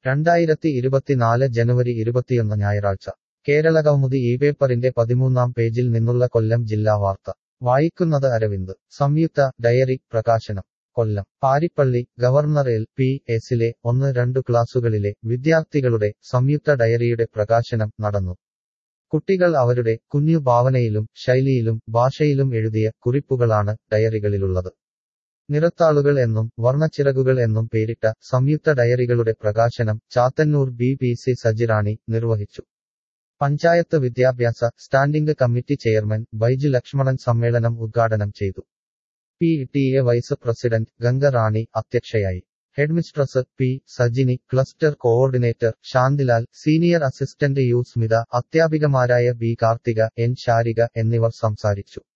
രണ്ടായിരത്തി ഇരുപത്തിനാല് ജനുവരി ഇരുപത്തിയൊന്ന് ഞായറാഴ്ച കേരളകൗമുദി ഈ പേപ്പറിന്റെ പതിമൂന്നാം പേജിൽ നിന്നുള്ള കൊല്ലം ജില്ലാ വാർത്ത വായിക്കുന്നത് അരവിന്ദ് സംയുക്ത ഡയറി പ്രകാശനം Kollam Paripally governor L P എസിലെ ഒന്ന് രണ്ടു ക്ലാസുകളിലെ വിദ്യാർത്ഥികളുടെ സംയുക്ത ഡയറിയുടെ പ്രകാശനം നടന്നു കുട്ടികൾ അവരുടെ കുഞ്ഞു ഭാവനയിലും ശൈലിയിലും ഭാഷയിലും എഴുതിയ കുറിപ്പുകളാണ് ഡയറികളിലുള്ളത് നിറത്താളുകൾ എന്നും വർണ്ണച്ചിറകുകൾ എന്നും പേരിട്ട സംയുക്ത ഡയറികളുടെ പ്രകാശനം Chathannoor B P C Sajirani നിർവഹിച്ചു പഞ്ചായത്ത് വിദ്യാഭ്യാസ standing committee chairman Baiju Lakshmanan സമ്മേളനം ഉദ്ഘാടനം ചെയ്തു P T A vice president Gangarani അധ്യക്ഷയായി headmistress P Sajini cluster coordinator Shantilal senior assistant U Smitha അധ്യാപികമാരായ ബി കാർത്തിക എൻ ശാരിക എന്നിവർ സംസാരിച്ചു